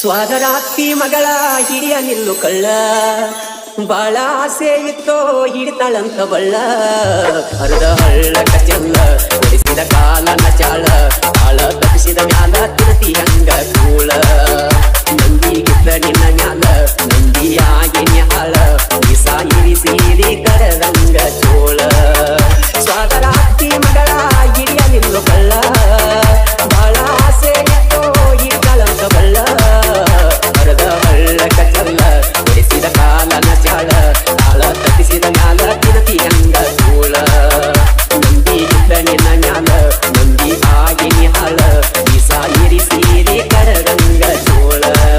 ಸ್ವಾದರಾತ್ರಿ ಮಗಳ ಹಿರಿಯ ನಿಲ್ಲು ಕಳ್ಳ ಬಾಳ ಆಸೆ ಇತ್ತೋ ಹಿಡಿತಾಳಂತ ಬಳ್ಳ ಹರಿದ ಹಳ್ಳ ಕಚಲ್ಲ ಹೊಡಿಸಿದ ಕಾಲನ ಚಾಳ ತಾಳ ತಪ್ಪಿಸಿದ ಮ್ಯಾಲ ತಿರುತಿ ಹಂಗ ಕೂಳ ನಂದಿಗಿದ್ದ ನಿನ್ನ ಮ್ಯಾಲ ನಂದಿಯಾಗಿ ನ್ಯಾಳ ಬಿಸ ಇರಿಸಿರಿ ಕರದಂಗ ಚೋಳ ಸ್ವಾದರಾತ್ರಿ ಮಗಳ ಹಿರಿಯ ನಿಲ್ಲು ಕಳ್ಳ ಬಾಳ ಆಸೆ ಇತ್ತೋ ಹಿಡಿತಾಳಂತ ಬಳ್ಳ ಹರದ ಹಳ್ಳ ಕಚಲ್ಲ ಹೊಡಿಸಿದ ಕಾಲನ ಚಾಳ ತಾಳ ತಪ್ಪಿಸಿದ ಮ್ಯಾಲ ತಿರುತಿ ಹಂಗ ಕೂಳ ನಂದಿ ಇದ್ದ ನಿನ್ನ ಮ್ಯಾಲ ನಂದಿ ಆಗಿ ನಿಹಾಳ ಬಿಸ ಇರಿಸಿರಿ ಕರದಂಗ ಚೋಳ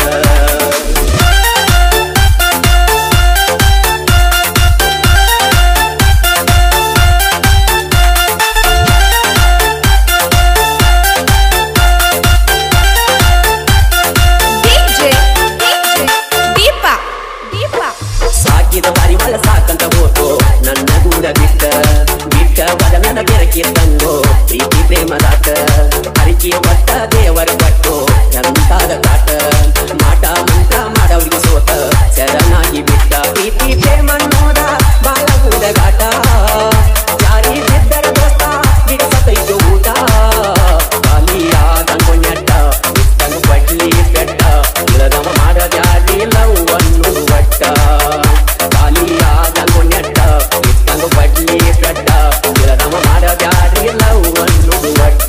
DJ, DJ, ದೀಪ ದೀಪ ಸಾಕಿದ ಬಾರಿ ಒಳ ಸಾಕಂತ ಹೋತು ನನ್ನ ಗೂಡ ಬಿಟ್ಟ ಬಿಟ್ಟ ಬದ ನನ್ನ ಬೆರಕಿ ತಂಗೋ ಪ್ರೀತಿ ಪ್ರೇಮದಾಟ ಹರಿಕೆ ಒಟ್ಟ ದೇವರ ಕೊಟ್ಟು ಎಂತಾದ ಕಾಟ ಮಾಟ ಮಂತ್ರ ಮಾಡವ್ರಿಗೆ ಸೋತ ಶರಣಾಗಿ ಬಿಟ್ಟ ಪ್ರೀತಿ ಪ್ರೇಮ ನೋಡ ಬಾಳ ಗೂಡಗಾಟ ಜಾರಿ ಬಿದ್ದರ ದೋಸ್ತ ಬಿಡಿಸತೈತು ಊಟ ಖಾಲಿಯಾದ ನೆಟ್ಟ ಬಿಟ್ಟಂಗ ಬಡ್ಲಿ ಬೆಟ್ಟ ಇಳದವ ಮಾಡದ್ಯಾರಿ ಲವ್ ಅನ್ನು ಒಟ್ಟ ಖಾಲಿಯಾದ ನೆಟ್ಟ ಬಿಟ್ಟಂಗ ಬಡ್ಲಿ ಬೆಟ್ಟ ಇಳದವ ಮಾಡದ್ಯಾರಿ ಲವ್ ಅನ್ನು ಒಟ್ಟ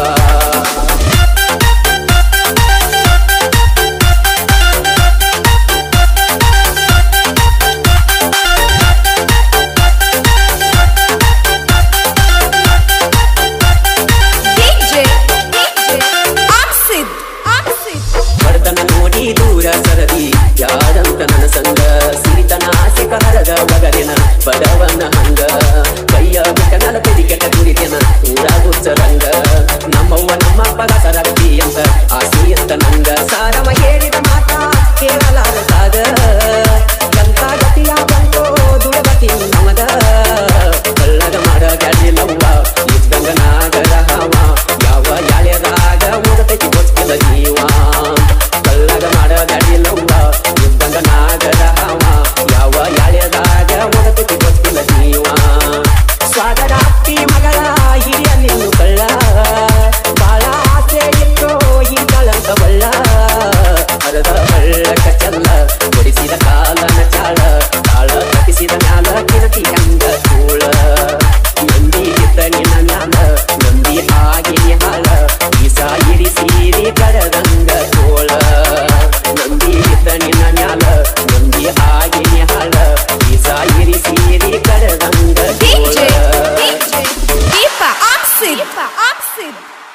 DJ, DJ, ಆಕ್ಸಿದ್ ಆಕ್ಸಿದ್ ಬಡತನ ನೋಡಿ ದೂರ ಸರದಿ ಯಾರಂತ ನನ್ನ ಸಂಗ ಸಿರಿತನ ಆಸೆ ಕಹರದ ಒಗರಿನ ಬಡವನ ಹಂಗ ಕೈಯ ಬಿಟ್ಟ ನನ್ನ ತೆದಿ ಕೆಟ್ಟ ದುಡಿತೇನ ಊರ ಗುಚ್ಚರಂಗ ನಮ್ಮವ್ವ ನಮ್ಮಪ್ಪಗ ಸರಕ್ತಿ ಅಂತ ಆಸೆ ಅಂತ ನಂಗ ಸಾರವ ಹೇಳಿದ ಮಾತ ಕೇಳಲಾರ ಸಾಗ ಎಂತ ಗತಿಯ ಬಂತೋ ದುಡಗತಿ ನಮಗ ಕಳ್ಳಗ ಮಾಡ ಗಾಡಿಲವ್ವ ಇದ್ದಂಗ ನಾಗರ ಹಾವ ಯಾವ ಯಾಳ್ಯದಾಗ ಉಡತೈತಿ ಗೊತ್ತಿಲ್ಲ ಜೀವ ಕಳ್ಳಗ ಮಾಡ ಗಾಡಿಲವ್ವ ಇದ್ದಂಗ ನಾಗರ ಹಾವ ಯಾವ ಯಾಳ್ಯದಾಗ ಉಡತೈತಿ ಗೊತ್ತಿಲ್ಲ ಜೀವ ಸ್ವಾಗರಾತ್ರಿ ಮಗಳ ಹಿರಿಯ ನಿಲ್ಲು ಕಳ್ಳ ಬಾಳ ಆಸೆ ಇತ್ತು ಹಿಂಗಳಂತ ಬಳ್ಳ ಹರದ ಹಳ್ಳ ಕಚ್ಚಲ್ಲ ಹೊಡಿಸಿದ ಕಾಲನ ಚಾಳ ತಾಳ ತಪ್ಪಿಸಿದ ಮ್ಯಾಲ ಕಿರತಿ ಹಂಗ ಚೂಳ ನಂದಿ ಇದ್ದ ನಿನ್ನ ಮ್ಯಾಲ ನಂದಿ ಆಗಿ ಹಾಳ ಈಸ ಇರಿಸಿರಿ ಕರದಂಗ ಚೋಳ ನಂದಿ ಇದ್ದ ನಿನ್ನ ಮ್ಯಾಲ ನಂದಿ ಆಗಿ ಹಾಳ ಈಸ ಇರಿಸಿರಿ ಕರದಂಗ DJ, ಚೋಳ DJ, ದೀಪ ಆಕ್ಸಿದ್ ಆಕ್ಸಿದ್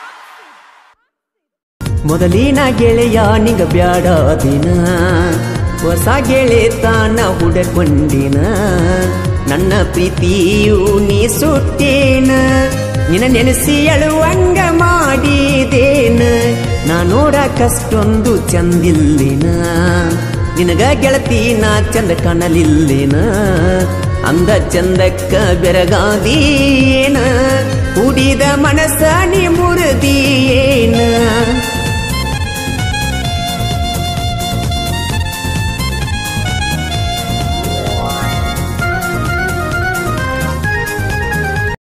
ಮೊದಲಿನ ಗೆಳೆಯ ನಿಂಗ ಬ್ಯಾಡ ದಿನ ಹೊಸ ಗೆಳೆತನ ಹುಡಕೊಂಡಿನ ನನ್ನ ಪ್ರೀತಿಯು ನೀ ಸುಟ್ಟೇನ ನಿನ್ನ ನೆನೆಸಿ ಅಳುವಂಗ ಮಾಡಿದೇನ ನಾ ನೋಡಕಷ್ಟೊಂದು ಚಂದಿಲ್ಲಿನ ನಿನಗ ಗೆಳತಿ ನಾ ಚಂದ ಕಾಣಲಿಲ್ಲಿನ ಅಂದ ಚಂದಕ್ಕ ಬೆರಗಾದೀನ ಕುಡಿದ ಮನಸ್ಸ